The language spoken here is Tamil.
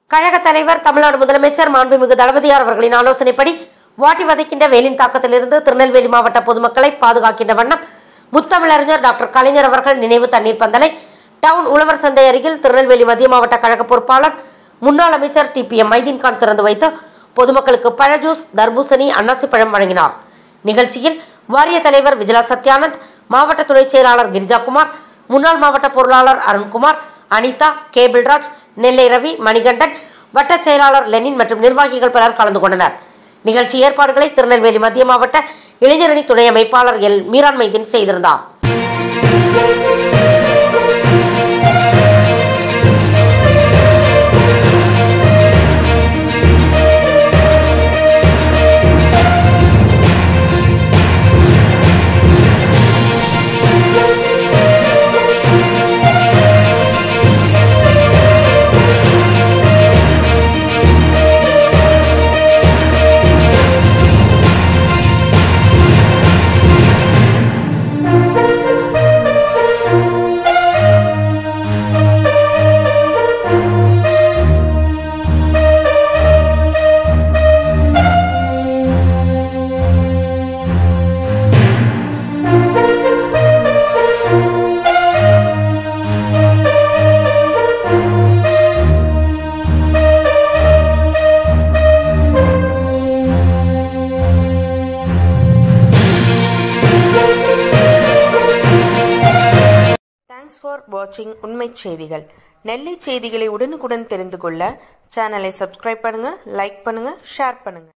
கழக தலைவர் தமிழ்நாடு முதலமைச்சர் மாண்புமிகு தளபதியார் அவர்களின் ஆலோசனைப்படி வாட்டி வதைக்கின்ற வெயிலின் தாக்கத்திலிருந்து திருநெல்வேலி மாவட்ட பொதுமக்களை பாதுகாக்கின்ற வண்ணம் முத்தமிழறிஞர் டாக்டர் கலைஞர் அவர்கள் நினைவு தண்ணீர் பந்தலை டவுன் உழவர் சந்தை அருகில் திருநெல்வேலி மத்திய மாவட்ட கழக பொறுப்பாளர் முன்னாள் அமைச்சர் டி பி எம் மைதீன்கான் திறந்து வைத்து பொதுமக்களுக்கு பழ ஜூஸ் தர்பூசணி அன்னாசி பழம் வழங்கினார் நிகழ்ச்சியில் வாரிய தலைவர் விஜயா சத்யானந்த் மாவட்ட துணை செயலாளர் கிரிஜாகுமார் முன்னாள் மாவட்ட பொருளாளர் அருண்குமார் அனிதா கேபிள்ராஜ் நெல்லை ரவி மணிகண்டன் வட்ட செயலாளர் லெனின் மற்றும் நிர்வாகிகள் பலர் கலந்து கொண்டனர் நிகழ்ச்சி ஏற்பாடுகளை திருநெல்வேலி மத்திய மாவட்ட இளைஞரணி துணை அமைப்பாளர் எல் மீரான் மைதீன் செய்திருந்தார் தேங்க்ஸ் ஃபார் வாட்சிங் உண்மை செய்திகள் நெல்லை செய்திகளை உடனுக்குடன் தெரிந்து கொள்ள சேனலை சப்ஸ்கிரைப் பண்ணுங்க லைக் பண்ணுங்க ஷேர் பண்ணுங்க